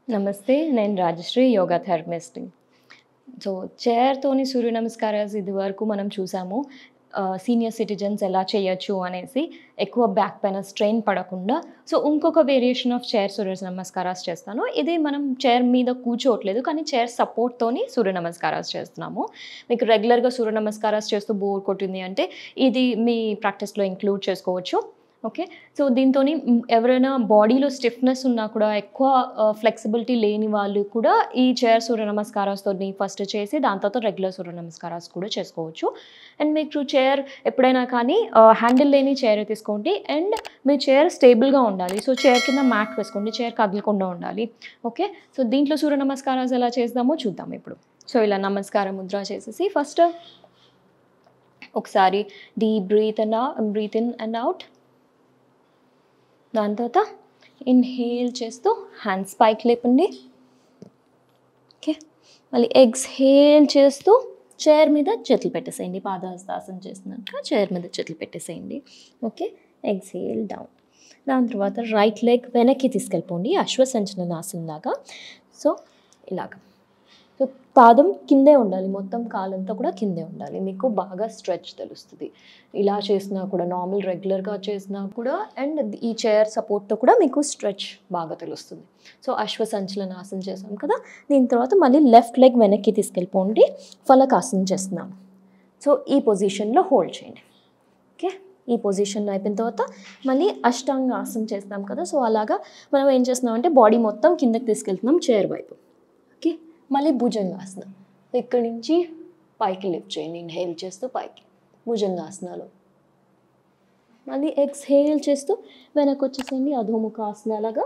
నమస్తే నేను Rajashree yoga therapist so చైర్తోని సూర్య నమస్కారాలు ఇది వరకు మనం చూసాము సీనియర్ సిటిజన్స్ ఎలా చేయొచ్చు అనేసి ఎక్కువ బ్యాక్ పైన స్ట్రెయిన్ పడకుండా సో ఇంకొక వేరియేషన్ ఆఫ్ చైర్ సూర్య నమస్కారాలు చేస్తాను ఇది మనం చైర్ మీద కూర్చోవట్లేదు కానీ చైర్ సపోర్ట్తోని సూర్య నమస్కారాలు చేస్తున్నాము మీకు రెగ్యులర్గా సూర్య నమస్కారాలు చేస్తూ బోర్ కొట్టింది అంటే ఇది మీ ప్రాక్టీస్లో ఇంక్లూడ్ చేసుకోవచ్చు ఓకే సో దీంతో ఎవరైనా బాడీలో స్టిఫ్నెస్ ఉన్నా కూడా ఎక్కువ ఫ్లెక్సిబిలిటీ లేని వాళ్ళు కూడా ఈ చైర్ సూర్య నమస్కారాలతో ఫస్ట్ చేసి దాని తర్వాత రెగ్యులర్ సూర్య నమస్కారాలు కూడా చేసుకోవచ్చు అండ్ మీకు చైర్ ఎప్పుడైనా కానీ హ్యాండిల్ లేని చైర్ తీసుకోండి అండ్ మీ చైర్ స్టేబుల్గా ఉండాలి సో చైర్ కింద మ్యాట్ వేసుకోండి చైర్ కదలకుండా ఉండాలి ఓకే సో దీంట్లో సూర్య నమస్కారాలు ఎలా చేద్దామో చూద్దాం ఇప్పుడు సో ఇలా నమస్కారం ముద్ర చేసేసి ఫస్ట్ ఒకసారి deep breath and breathe in and out దాని తర్వాత ఇన్హేల్ చేస్తూ హ్యాండ్స్ పైకి లేపండి ఓకే మళ్ళీ ఎక్స్హేల్ చేస్తూ చైర్ మీద చేతులు పెట్టేసేయండి పాదహస్తాసనం చేస్తున్నాక చైర్ మీద చేతులు పెట్టేసేయండి ఓకే ఎక్స్హేల్ డౌన్ దాని తర్వాత రైట్ లెగ్ వెనక్కి తీసుకెళ్ళిపోండి అశ్వసంచలనాసనం లాగా సో ఇలాగ సో పాదం కిందే ఉండాలి మొత్తం కాలంతా కూడా కిందే ఉండాలి మీకు బాగా స్ట్రెచ్ తెలుస్తుంది ఇలా చేసినా కూడా నార్మల్ రెగ్యులర్గా చేసినా కూడా అండ్ ఈ చైర్ సపోర్ట్తో కూడా మీకు స్ట్రెచ్ బాగా తెలుస్తుంది సో అశ్వసంచలనాసనం చేసాం కదా దీని తర్వాత మళ్ళీ లెఫ్ట్ లెగ్ వెనక్కి తీసుకెళ్ళిపోండి ఫలకాసనం చేస్తున్నాం సో ఈ పొజిషన్లో హోల్డ్ చేయండి ఓకే ఈ పొజిషన్లో అయిపోయిన తర్వాత మళ్ళీ అష్టాంగ ఆసనం చేస్తాం కదా సో అలాగా మనం ఏం చేస్తున్నాం అంటే బాడీ మొత్తం కిందకి తీసుకెళ్తున్నాం చైర్ వైపు ఓకే మళ్ళీ భుజంగాసనం ఇక్కడి నుంచి పైకి లిఫ్ట్ చేయండి ఇన్హేల్ చేస్తూ పైకి భుజంగాసనాలు మళ్ళీ ఎక్స్హేల్ చేస్తూ వెనక్కి వచ్చేసేయండి అధోముఖ ఆసనాలాగా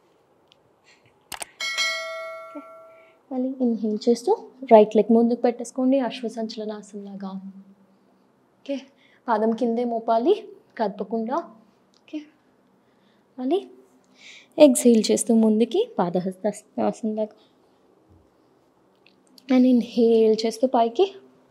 Okay. మళ్ళీ ఇన్హేల్ చేస్తూ రైట్ లెగ్ ముందుకు పెట్టేసుకోండి అశ్వసంచలనాసనలాగా ఓకే పాదం కిందే మోపాలి కదపకుండా ఓకే మళ్ళీ ఎక్స్హేల్ చేస్తూ ముందుకి పాదహస్తాసనలాగా అండ్ ఇన్హేల్ చేస్తూ పైకి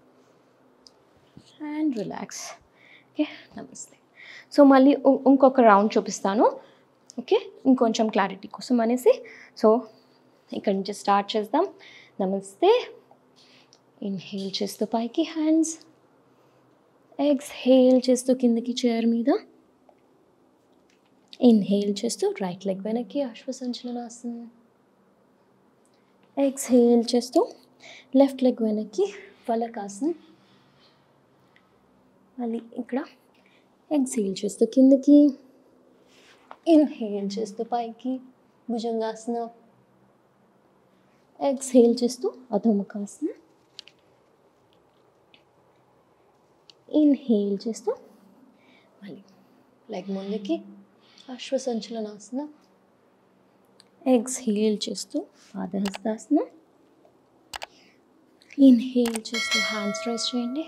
అండ్ రిలాక్స్ ఓకే నమస్తే సో మళ్ళీ ఇం- ఇంకొక రౌండ్ చూపిస్తాను ఓకే ఇంకొంచెం క్లారిటీ కోసం అనేసి సో ఇక్కడి నుంచి స్టార్ట్ చేద్దాం నమస్తే ఇన్హేల్ చేస్తూ పైకి హ్యాండ్స్ ఎక్స్హేల్ చేస్తూ కిందకి చైర్ మీద ఇన్హేల్ చేస్తూ రైట్ లెగ్ వెనక్కి అశ్వసంచలనాసనం ఎక్స్హేల్ చేస్తూ లెఫ్ట్ లెగ్ వెనక్కి ఫలకాసనం మళ్ళీ ఇక్కడ ఎక్స్హేల్ చేస్తూ కిందకి ఇన్హేల్ చేస్తూ పైకి భుజంగాసనం ఎక్స్హేల్ చేస్తూ అధోముఖాసనం ఇన్హేల్ చేస్తూ మళ్ళీ లెగ్ ముందుకి అశ్వసంచలనాసనం ఎక్స్హేల్ చేస్తూ పాదహస్తాసనం ఇన్హేల్ చేస్తూ హ్యాండ్స్ రైస్ చేయండి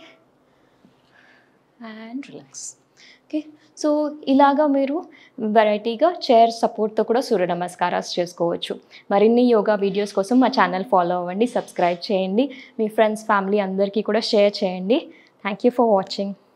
అండ్ రిలాక్స్ ఓకే సో ఇలాగా మీరు వెరైటీగా చైర్ సపోర్ట్తో కూడా సూర్య నమస్కారాలు చేసుకోవచ్చు మరిన్ని యోగా వీడియోస్ కోసం మా ఛానల్ ఫాలో అవ్వండి సబ్స్క్రైబ్ చేయండి మీ ఫ్రెండ్స్ ఫ్యామిలీ అందరికీ కూడా షేర్ చేయండి థ్యాంక్ యూ ఫర్ వాచింగ్